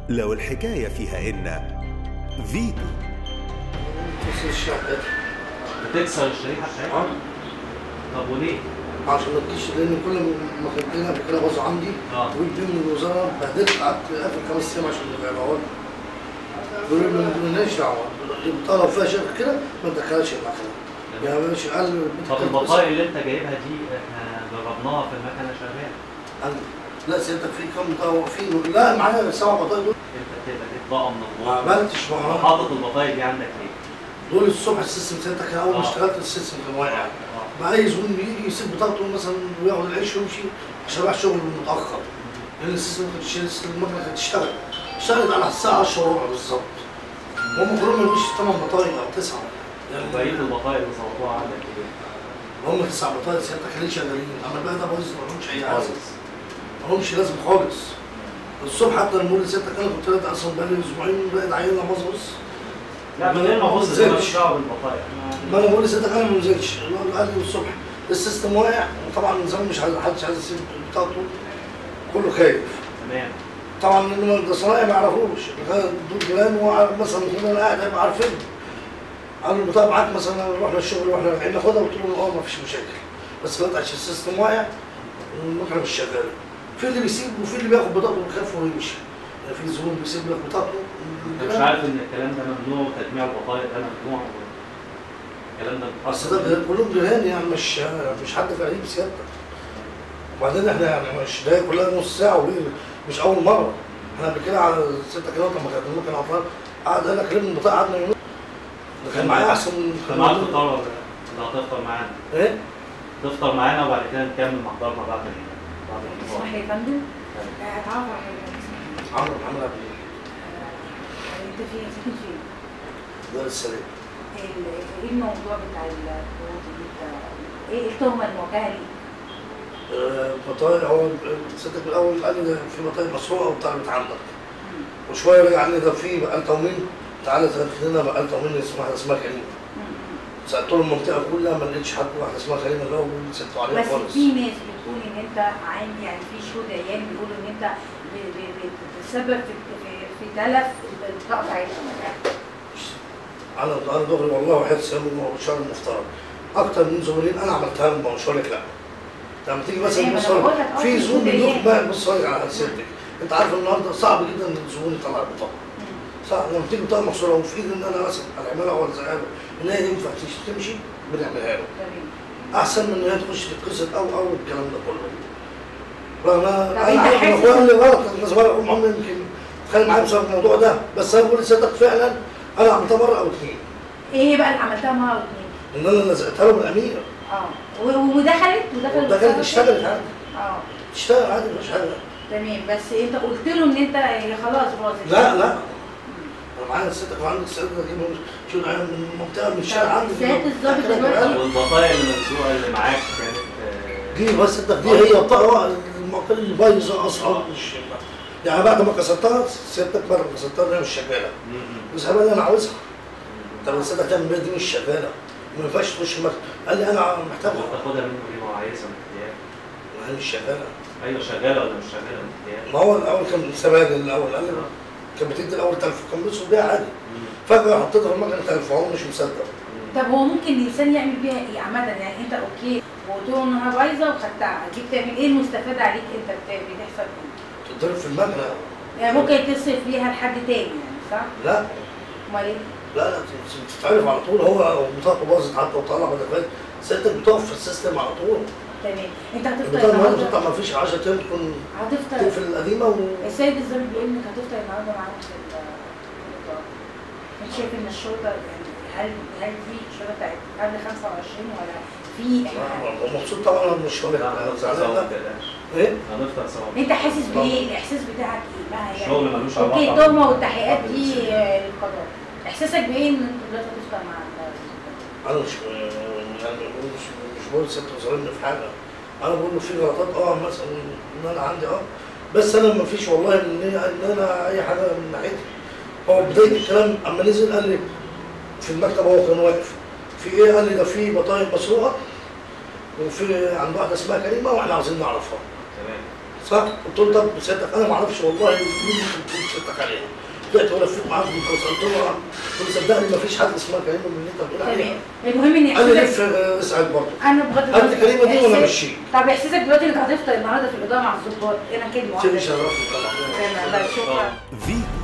لو الحكاية فيها إن فيتو تكسر الشقة بتكسر الشريحه بتاعتها اه طب وليه؟ عشان ما تجيش لان كل ما كنت قبل كده باظوا عندي اه. ويديهم من الوزاره بهدلت قعدت اخر خمس ايام عشان يبيعوها لي بيقولوا لي ما لناش دعوه البطاقه لو فيها شركه كده ما تدخلهاش المكنه يا باشا قال لي طب البطايق اللي انت جايبها دي احنا جربناها في المكنه شغاله قال لي، لا سيادتك في كام بطاقه واقفين لا معايا سبع بطايق دول انت بتبقى جبت بقى من ما الله عملتش ما حاطط البطايق دي عندك ليه؟ دول الصبح السيستم سيادتك كان اول ما اه. اشتغلت السيستم كان واقع اه. ما اي زبون بيجي يسيب بطاقته مثلا وياخد العيش ويمشي عشان رايح شغل متاخر لان السيستم ما كانتش السيستم المكنه كانت تشتغل اشتغلت على الساعه 10 وربع بالظبط هم كلهم ما يجيش 8 بطايق او 9 بقيه يعني البطايق اللي ظبطوها عندك ايه؟ هم 9 بطايق سيادتك ليه شغالين اما الباقي ده بايظ ما لهمش اي حاجه خالص ما لهمش لازم خالص الصبح حتى لما بقول لسيادتك انا كنت راجع اصلا بقالي اسبوعين بقيت عيان باظ بص لا من غير ما ابص ده مالوش دعوه بالبطايق ما انا بقول لسيادتك انا ما نزلتش قال لي الصبح السيستم واقع وطبعا النظام مش عايز محدش عايز يسيب بطاقته كله خايف تمام طبعا لان الصنايعي ما يعرفوش دول جيران وع- مثلا هنا انا قاعد هيبقى عارفين قالوا البطاقه معاك مثلا رحنا الشغل واحنا رايحين ناخدها قلت لهم اه ما فيش مشاكل بس دلوقتي عشان السيستم واقع المكنه مش شغاله في اللي بيسيب وفي اللي بياخد بطاقته ويخاف ويمشي يعني في زبون بيسيب لك بطاقته انت مش عارف ان الكلام ده ممنوع وتجميع البطايق ده ممنوع الكلام ده اصل ده جيران- كلهم جيران يعني مش مش حد غريب سيادتك وبعدين احنا يعني مش ده كلها نص ساعه وليه مش اول مره احنا قبل كده على ستة كيلو لما كانت المكنه عطلان قعد قال لك لم البطاقه قعدنا يومين ده كان معايا احسن من انت معاك فطار ولا لا هتفطر معانا ايه؟ تفطر معانا وبعد كده نكمل محضرنا بعد ال- بعد الفطار اسمح لي يا فندم اتعرف على حضرتك عمرو محمد عبد انت فين ساكن فين؟ الله السلام ال- ايه الموضوع بتاع القروض اللي انت ايه التهمه المواجهه ليك؟ آه، بطايق هو ستك الاول قال لي ده في بطايق مسروقه وبتاعت عندك وشويه رجع قال لي ده في بقال تومين تعالى تاخد لنا بقال تومين اسمها اسمها كريم سالت له المنطقه كلها ما لقيتش حد واحده اسمها كريم اللي هو سالته عليها بس خالص في ناس بتقول ان انت عندي يعني في شهود عيان بيقولوا ان انت ب- ب- بتتسبب في في- في تلف البطاقه بتاعتهم انا انا دغري والله وحياة سامي المشوار المفترض اكتر من زملاء انا عملتها لهم مش هقول لك لا لما تيجي مثلا أيوة، بص أنا بقول لك آه، في في زبون زبون بيدوخ جايين. بقى بص هقول لك على سيرتك انت عارف النهارده صعب جدا ان الزبون يطلع البطاقه صح لما تيجي بطاقه مكسوره وفي ايدي ان انا مثلا العماله ولا زعلان ان هي ينفع تمشي- تمشي بنعملها له تمام احسن من ان هي تخش تتكسر او او الكلام ده كله رغم طب انا أنت عارف ان حاسس- اخويا اللي غلط انا صغير ام عمري يمكن اتخانق معايا بسبب الموضوع ده بس انا بقول لسيادتك فعلا انا عملتها مره او اثنين ايه بقى اللي عملتها مره واتنين؟ ان انا لزقتها له بالامير اه و- ودخلت ودخلت ده كانت اشتغلت عادي اه تشتغل عادي مفيش حاجه تمام بس انت قلت له ان انت هي خلاص باظت لا لا انا معايا ستك وعندك ستك دي شو من منطقه من الشارع عندي سيادة الضابط كده دلوقتي- كده. والبطايق اللي ممسوقه اللي معاك كانت آه، دي بس ستك دي هي الطاقه المعطل اللي بايظه اصلا مش يعني بعد ما كسرتها ستك بعد ما كسرتها هي مش شغاله م- م. بس اللي انا عاوزها طب ستك تعمل بيها دي مش شغاله ما ينفعش تخش المكتب قال لي انا محتاجها وتاخدها منه ايه ما هو عايزها من اختيار ما هي مش شغاله ايوه شغاله ولا مش شغاله من اختيار ما هو الاول كان سبادل الاول قال لي كان بتدي الاول تلف كان بيصرف بيها عادي م- فجاه حطيتها في المكنه تلف هو مش مصدق م. طب هو ممكن الانسان يعمل بيها ايه عامه يعني انت اوكي وقلت له انها بايظه وخدتها دي بتعمل ايه المستفاد عليك انت بت- بتحصل ايه؟ تضرب في المكنه يعني ممكن تصرف ليها لحد تاني يعني صح؟ لا امال ايه؟ لا لا تتعرف على طول هو بطاقته باظت حتى وطلع بدل سيادتك بتقف في السيستم على طول تمام انت هتفطر البطاقه النهارده النهارده بتطلع ما فيش 10 ايام تكون هتفطر تقفل القديمه و... السيد الظابط بيقول انك هتفطر النهارده معانا في ال- في الإدارة. انت شايف ان الشرطه يعني هل هل دي شرطه بتاعت قبل 25 ولا في أنا مبسوط طبعا انا مش هقول لك لا انا هنفطر زعلان سوا ما لا تقلقش ايه هنفطر سوا انت حاسس بايه؟ الاحساس بتاعك ايه؟ بقى يعني الشغل ملوش علاقة اوكي بال- التهمه والتحقيقات بال- دي آه، للقضاء احساسك بايه ان انت دلوقتي هتفطر مع ال- انا مش يعني مش مش بقول ست ظالمني في حاجه انا بقول له في غلطات اه مثلا ان انا عندي اه بس انا ما فيش والله ان ان انا اي حاجه من ناحيتي هو بدايه الكلام اما نزل قال لي في المكتب هو كان واقف في ايه قال لي ده في بطايق مسروقه وفي عند واحده اسمها كريمه واحنا عاوزين نعرفها تمام صح؟ قلت له طب سيادتك انا ما اعرفش والله مين اللي بتقول سيادتك عليها طلعت ولفيت معاهم وسالت له قلت له صدقني ما فيش حد اسمها كريمه من اللي انت بتقول عليها تمام المهم ان قال لي احساسك لف آه، اسعد برضه انا بغض قال لي كريمه دي ولا إحساس- مشيك؟ طب احساسك دلوقتي انك هتفطر النهارده في الاضاءه مع الظباط انا كلمه واحده سيدي شرفني طبعا تمام، بس شكرا فيتو